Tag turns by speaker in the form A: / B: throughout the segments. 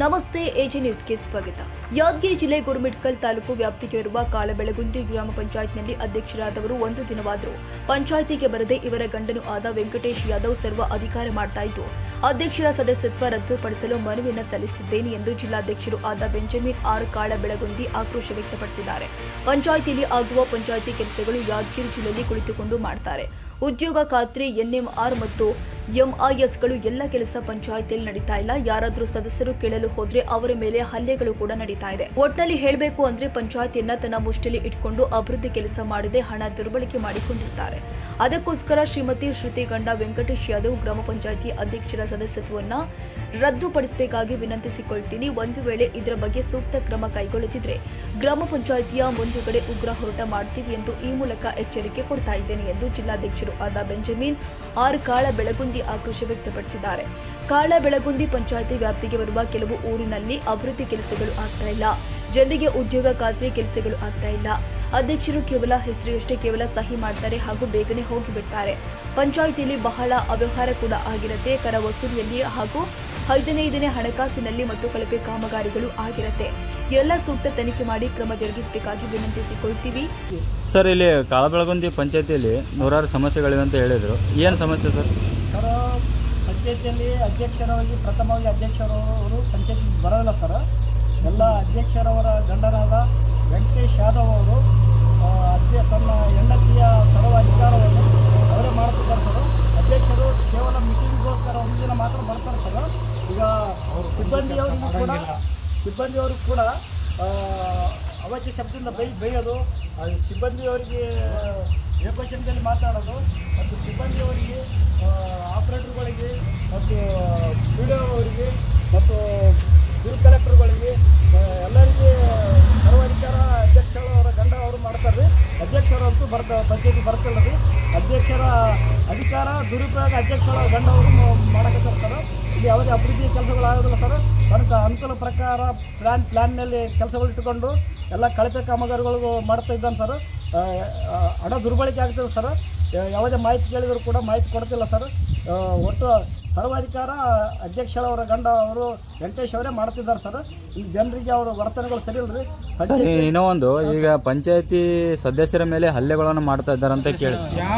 A: ನಮಸ್ತೆ ಎಜಿ ನ್ಯೂಸ್ಗೆ ಸ್ವಾಗತ ಯಾದಗಿರಿ ಜಿಲ್ಲೆ ಗುರುಮಿಟ್ಕಲ್ ತಾಲೂಕು ವ್ಯಾಪ್ತಿಗೆ ಇರುವ ಕಾಳಬೆಳಗುಂದಿ ಗ್ರಾಮ ಪಂಚಾಯತ್ನಲ್ಲಿ ಅಧ್ಯಕ್ಷರಾದವರು ಒಂದು ದಿನವಾದರೂ ಪಂಚಾಯಿತಿಗೆ ಬರದೆ ಇವರ ಗಂಡನು ಆದ ವೆಂಕಟೇಶ್ ಯಾದವ್ ಸರ್ವ ಅಧಿಕಾರ ಮಾಡ್ತಾ ಇದ್ದು ಅಧ್ಯಕ್ಷರ ಸದಸ್ಯತ್ವ ರದ್ದುಪಡಿಸಲು ಮನವಿಯನ್ನು ಸಲ್ಲಿಸಿದ್ದೇನೆ ಎಂದು ಜಿಲ್ಲಾಧ್ಯಕ್ಷರು ಆದ ಬೆಂಜಮಿನ್ ಆರ್ ಕಾಳಬೆಳಗುಂದಿ ಆಕ್ರೋಶ ವ್ಯಕ್ತಪಡಿಸಿದ್ದಾರೆ ಪಂಚಾಯಿತಿಯಲ್ಲಿ ಆಗುವ ಪಂಚಾಯಿತಿ ಕೆಲಸಗಳು ಯಾದಗಿರಿ ಜಿಲ್ಲೆಯಲ್ಲಿ ಕುಳಿತುಕೊಂಡು ಮಾಡ್ತಾರೆ ಉದ್ಯೋಗ ಖಾತ್ರಿ ಎನ್ಎಂಆರ್ ಮತ್ತು ಎಂಐಎಸ್ಗಳು ಎಲ್ಲ ಕೆಲಸ ಪಂಚಾಯಿತಿಯಲ್ಲಿ ನಡೀತಾ ಇಲ್ಲ ಯಾರಾದ್ರೂ ಸದಸ್ಯರು ಕೇಳಲು ಹೋದ್ರೆ ಅವರ ಮೇಲೆ ಹಲ್ಲೆಗಳು ಕೂಡ ನಡೀತಾ ಇದೆ ಒಟ್ನಲ್ಲಿ ಹೇಳಬೇಕು ಅಂದ್ರೆ ಪಂಚಾಯಿತಿಯನ್ನ ತನ್ನ ಮುಷ್ಟಿಲಿ ಇಟ್ಕೊಂಡು ಅಭಿವೃದ್ಧಿ ಕೆಲಸ ಮಾಡದೆ ಹಣ ದುರ್ಬಳಕೆ ಮಾಡಿಕೊಂಡಿರ್ತಾರೆ ಅದಕ್ಕೋಸ್ಕರ ಶ್ರೀಮತಿ ಶ್ರುತಿ ಗಂಡ ವೆಂಕಟೇಶ್ ಯಾದವ್ ಗ್ರಾಮ ಪಂಚಾಯಿತಿ ಅಧ್ಯಕ್ಷರ ಸದಸ್ಯತ್ವವನ್ನ ರದ್ದುಪಡಿಸಬೇಕಾಗಿ ವಿನಂತಿಸಿಕೊಳ್ತೀನಿ ಒಂದು ವೇಳೆ ಇದರ ಬಗ್ಗೆ ಸೂಕ್ತ ಕ್ರಮ ಕೈಗೊಳ್ಳದಿದ್ರೆ ಗ್ರಾಮ ಪಂಚಾಯಿತಿಯ ಮುಂದುಗಡೆ ಉಗ್ರ ಹೋರಾಟ ಮಾಡ್ತೀವಿ ಎಂದು ಈ ಮೂಲಕ ಎಚ್ಚರಿಕೆ ಕೊಡ್ತಾ ಇದ್ದೇನೆ ಎಂದು ಜಿಲ್ಲಾಧ್ಯಕ್ಷರು ಆದ ಬೆಂಜಮಿನ್ ಆರ್ ಕಾಳ ಬೆಳಗುಂದಿ ಆಕ್ರೋಶ ವ್ಯಕ್ತಪಡಿಸಿದ್ದಾರೆ ಕಾಳ ಬೆಳಗುಂದಿ ಪಂಚಾಯಿತಿ ವ್ಯಾಪ್ತಿಗೆ ಬರುವ ಕೆಲವು ಊರಿನಲ್ಲಿ ಅಭಿವೃದ್ಧಿ ಕೆಲಸಗಳು ಆಗ್ತಾ ಇಲ್ಲ ಜನರಿಗೆ ಉದ್ಯೋಗ ಖಾತ್ರಿ ಕೆಲಸಗಳು ಆಗ್ತಾ ಇಲ್ಲ ಅಧ್ಯಕ್ಷರು ಕೇವಲ ಹೆಸರಿಗಷ್ಟೇ ಕೇವಲ ಸಹಿ ಮಾಡ್ತಾರೆ ಹಾಗೂ ಬೇಗನೆ ಹೋಗಿಬಿಡ್ತಾರೆ ಪಂಚಾಯಿತಿಯಲ್ಲಿ ಬಹಳ ಅವ್ಯವಹಾರ ಕೂಡ ಆಗಿರುತ್ತೆ ಕರ ವಸೂಲಿಯಲ್ಲಿ ಹಾಗೂ ಹದಿನೈದನೇ ಹಣಕಾಸಿನಲ್ಲಿ ಮತ್ತು ಕಳಪೆ ಕಾಮಗಾರಿಗಳು ಆಗಿರುತ್ತೆ ಎಲ್ಲ ಸೂಕ್ತ ತನಿಖೆ ಮಾಡಿ ಕ್ರಮ ಜರುಗಿಸಬೇಕಾಗಿ ವಿನಂತಿಸಿಕೊಳ್ತೀವಿ
B: ಸರ್ ಇಲ್ಲಿ ಕಾಳಬೆಳಗುಂದಿ ಪಂಚಾಯತಿಯಲ್ಲಿ ನೂರಾರು ಸಮಸ್ಯೆಗಳಿವೆ ಅಂತ ಹೇಳಿದರು ಏನು ಸಮಸ್ಯೆ ಸರ್
C: ಸರ್ ಪಂಚಾಯತಿಯಲ್ಲಿ ಅಧ್ಯಕ್ಷರಾಗಿ ಪ್ರಥಮವಾಗಿ ಅಧ್ಯಕ್ಷರವರು ಪಂಚಾಯತಿಗೆ ಬರೋಲ್ಲ ಸರ್ ಎಲ್ಲ ಅಧ್ಯಕ್ಷರವರ ಗಂಡನಾದ ವೆಂಕಟೇಶ್ ಯಾದವ್ ಅವರು ಆ, ಅಧ್ಯ ತನ್ನ ಹೆಂಡತಿಯ ಸರ್ವ ಅಧಿಕಾರವನ್ನು ಅವರೇ ಮಾಡ್ತಿದ್ದಾರೆ ಸರ್ ಅಧ್ಯಕ್ಷರು ಕೇವಲ ಮೀಟಿಂಗ್ಗೋಸ್ಕರ ಒಂದು ದಿನ ಮಾತ್ರ ಬರ್ತಾರೆ ಸರ್ ಈಗ ಸಿಬ್ಬಂದಿಯವರಿಗೂ ಕೂಡ ಸಿಬ್ಬಂದಿಯವ್ರಿಗೆ ಕೂಡ ಆ, ಅವಾಚ್ಯ ಶಬ್ದದಿಂದ ಬೈ ಬೈಯೋದು ಆ, ಸಿಬ್ಬಂದಿಯವರಿಗೆ ಏಕವಚನದಲ್ಲಿ ಮಾತಾಡೋದು ಮತ್ತು ಸಿಬ್ಬಂದಿಯವರಿಗೆ ಆಪರೇಟರ್ಗಳಿಗೆ ಮತ್ತು ಪಿ ಡಿ ಅವರಿಗೆ ಮತ್ತು ಬಿಲ್ ಕಲೆಕ್ಟರ್ಗಳಿಗೆ ಆ, ಎಲ್ಲರಿಗೆ ಸರ್ವಾಧಿಕಾರ ಅಧ್ಯಕ್ಷರವರ ಗಂಡ ಅವರು ಮಾಡ್ತಾರೆ ಅಧ್ಯಕ್ಷರಂತೂ ಬರ್ತ ಪಂಚಾಯತಿ ಬರ್ತಿಲ್ಲ ರೀ ಅಧ್ಯಕ್ಷರ ಅಧಿಕಾರ ದುರುಪಯೋಗ ಅಧ್ಯಕ್ಷರ ಗಂಡ ಅವರು ಮಾಡಕತ್ತಾರೆ ಸರ್ ಇಲ್ಲಿ ಯಾವುದೇ ಅಭಿವೃದ್ಧಿ ಕೆಲಸಗಳು ಆಗೋದಿಲ್ಲ ಸರ್ ತನಕ ಅನುಕೂಲ ಪ್ರಕಾರ ಪ್ಲ್ಯಾನ್ ಪ್ಲ್ಯಾನ್ನಲ್ಲಿ ಕೆಲಸಗಳು ಇಟ್ಟುಕೊಂಡು ಎಲ್ಲ ಕಳಪೆ ಕಾಮಗಾರಿಗಳು ಮಾಡ್ತಾ ಇದ್ದಾನೆ ಸರ್ ಆ, ಆ, ಹಣ ದುರ್ಬಳಕೆ ಆಗ್ತದೆ ಸರ್ ಯಾ- ಯಾವುದೇ ಮಾಹಿತಿ ಕೇಳಿದ್ರು ಕೂಡ ಮಾಹಿತಿ ಕೊಡ್ತಿಲ್ಲ ಸರ್ ಆ, ಒಟ್ಟು ಸರ್ವಾಧಿಕಾರ ಅಧ್ಯಕ್ಷರವರ ಗಂಡ ಅವರು ವೆಂಕಟೇಶ್ ಅವರೇ ಮಾಡ್ತಿದ್ದಾರೆ ಸರ್ ಈ ಜನರಿಗೆ ಅವರ ವರ್ತನೆಗಳು ಸರಿ ಇಲ್ರಿ
B: ಸರ್ ಇನ್ನೂ ಒಂದು ಈಗ ಪಂಚಾಯತಿ ಸದಸ್ಯರ ಮೇಲೆ ಹಲ್ಲೆಗಳನ್ನು ಮಾಡ್ತಾ ಇದ್ದಾರೆ ಅಂತ ಕೇಳಿ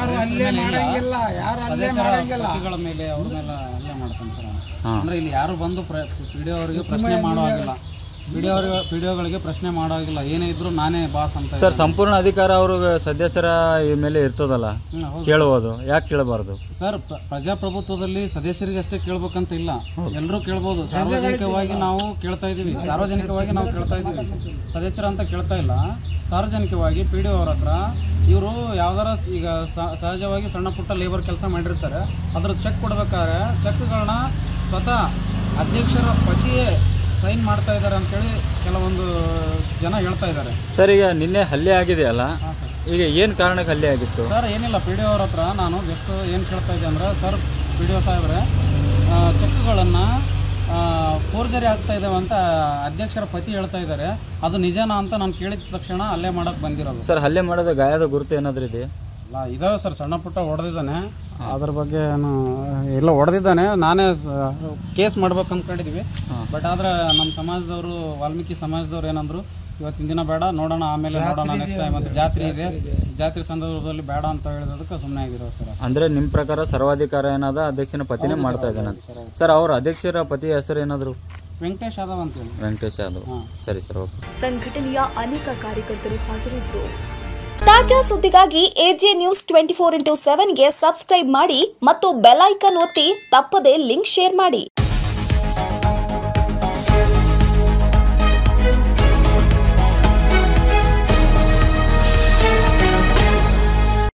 D: ವ್ಯಕ್ತಿಗಳ ಮೇಲೆ ಅವ್ರ ಮೇಲೆ ಹಲ್ಲೆ ಮಾಡ್ತಾನೆ ಸರ್
B: ಹಾಂ
D: ಅಂದ್ರೆ ಇಲ್ಲಿ ಯಾರು ಬಂದು ಪಿ ಡಿ ಅವರಿಗೆ ಪ್ರಶ್ನೆ ಮಾಡೋ ಹಾಗಿಲ್ಲ ಪಿ ಡಿ ಅವ್ರಿಗೆ ಪಿ ಡಿ ಒಗಳಿಗೆ ಪ್ರಶ್ನೆ ಮಾಡೋ ಹಾಗಿಲ್ಲ ಏನೇ ಇದ್ರು ನಾನೇ ಬಾಸ್ ಅಂತ
B: ಸರ್ ಸಂಪೂರ್ಣ ಅಧಿಕಾರ ಅವರು ಸದಸ್ಯರ ಈ ಮೇಲೆ ಇರ್ತದಲ್ಲ
D: ಹ್ಮ್, ಹೌದು.
B: ಕೇಳ್ಬೋದು ಯಾಕೆ ಕೇಳಬಾರ್ದು
D: ಸರ್ ಪ್ರ- ಪ್ರಜಾಪ್ರಭುತ್ವದಲ್ಲಿ ಸದಸ್ಯರಿಗೆ ಅಷ್ಟೇ ಕೇಳ್ಬೇಕಂತ ಇಲ್ಲ ಎಲ್ಲರೂ ಕೇಳ್ಬೋದು ಸಾರ್ವಜನಿಕವಾಗಿ ನಾವು ಕೇಳ್ತಾ ಇದೀವಿ ಸಾರ್ವಜನಿಕವಾಗಿ ನಾವು ಕೇಳ್ತಾ ಇದೀವಿ ಸದಸ್ಯರ ಅಂತ ಕೇಳ್ತಾ ಇಲ್ಲ ಸಾರ್ವಜನಿಕವಾಗಿ ಪಿ ಡಿ ಅವ್ರ ಹತ್ರ ಇವರು ಯಾವ್ದಾರ ಈಗ ಸ- ಸಹಜವಾಗಿ ಸಣ್ಣ ಪುಟ್ಟ ಲೇಬರ್ ಕೆಲಸ ಮಾಡಿರ್ತಾರೆ ಅದ್ರ ಚೆಕ್ ಕೊಡ್ಬೇಕಾದ್ರೆ ಚೆಕ್ಗಳನ್ನ ಸ್ವತಃ ಅಧ್ಯಕ್ಷರ ಪತಿಯೇ ಸೈನ್ ಮಾಡ್ತಾ ಇದ್ದಾರೆ ಅಂತೇಳಿ ಕೆಲವೊಂದು ಜನ ಹೇಳ್ತಾ ಇದ್ದಾರೆ
B: ಸರ್ ಈಗ ನಿನ್ನೆ ಹಲ್ಲೆ ಆಗಿದೆಯಲ್ಲ
D: ಹಾಂ ಸರ್
B: ಈಗ ಏನು ಕಾರಣಕ್ಕೆ ಹಲ್ಲೆ ಆಗಿತ್ತು
D: ಸರ್ ಏನಿಲ್ಲ ಪಿ ಡಿ ಅವ್ರ ಹತ್ರ ನಾನು ಜಸ್ಟ್ ಏನು ಕೇಳ್ತಾ ಇದ್ದೆ ಅಂದ್ರೆ ಸರ್ ಪಿ ಡಿ ಒ ಸಾಹೇಬ್ರೆ ಚೆಕ್ಗಳನ್ನು ಫೋರ್ಜರಿ ಆಗ್ತಾ ಇದ್ದಾವೆ ಅಂತ ಅಧ್ಯಕ್ಷರ ಪತಿ ಹೇಳ್ತಾ ಇದ್ದಾರೆ ಅದು ನಿಜನಾ ಅಂತ ನಾನು ಕೇಳಿದ ತಕ್ಷಣ ಅಲ್ಲೇ ಮಾಡಕ್ಕೆ ಬಂದಿರೋದು
B: ಸರ್ ಹಲ್ಲೆ ಮಾಡೋದು ಗಾಯದ ಗುರುತು ಏನಾದರೂ ಇದೆ
D: ಅಲ್ಲ ಇದಾವೆ ಸರ್ ಸಣ್ಣ ಪುಟ್ಟ ಹೊಡೆದಿದ್ದಾನೆ ಅದ್ರ ಬಗ್ಗೆ ಏನು ಎಲ್ಲ ಹೊಡೆದಿದ್ದಾನೆ ನಾನೇ ಕೇಸ್ ಮಾಡ್ಬೇಕು ಅಂದ್ಕೊಂಡಿದ್ವಿ ಬಟ್ ಆದ್ರೆ ನಮ್ಮ ಸಮಾಜದವರು ವಾಲ್ಮೀಕಿ ಸಮಾಜದವ್ರು ಏನಂದ್ರು ಇವತ್ತಿನ ದಿನ ಬೇಡ ನೋಡೋಣ ಆಮೇಲೆ ನೋಡೋಣ ನೆಕ್ಸ್ಟ್ ಟೈಮ್ ಅಂತ ಜಾತ್ರೆ ಇದೆ ಜಾತ್ರೆ ಸಂದರ್ಭದಲ್ಲಿ ಬೇಡ ಅಂತ ಹೇಳಿದಕ್ಕೆ ಸುಮ್ಮನೆ ಆಗಿರೋ ಸರ್
B: ಅಂದ್ರೆ ನಿಮ್ಮ ಪ್ರಕಾರ ಸರ್ವಾಧಿಕಾರ ಏನಾದ ಅಧ್ಯಕ್ಷನ ಪತಿನೇ ಮಾಡ್ತಾ ಇದ್ದಾನೆ ಸರ್ ಅವ್ರ ಅಧ್ಯಕ್ಷರ ಪತಿ ಹೆಸರು ಏನಾದ್ರು
D: ವೆಂಕಟೇಶ್ ಯಾದವ್ ಅಂತೇಳಿ
B: ವೆಂಕಟೇಶ್ ಯಾದವ್ ಸರಿ ಸರ್ ಓಕೆ
A: ಸಂಘಟನೆಯ ಅನೇಕ ಕಾರ್ಯಕರ್ತರು ಹಾಜರಿದ್ದರು
E: ತಾಜಾ ಸುದ್ದಿಗಾಗಿ AJ news twenty four into ಸೆವೆನ್ಗೆ ಸಬ್ಸ್ಕ್ರೈಬ್ ಮಾಡಿ ಮತ್ತು ಬೆಲ್ ಐಕಾನ್ ಒತ್ತಿ ತಪ್ಪದೇ ಲಿಂಕ್ ಶೇರ್ ಮಾಡಿ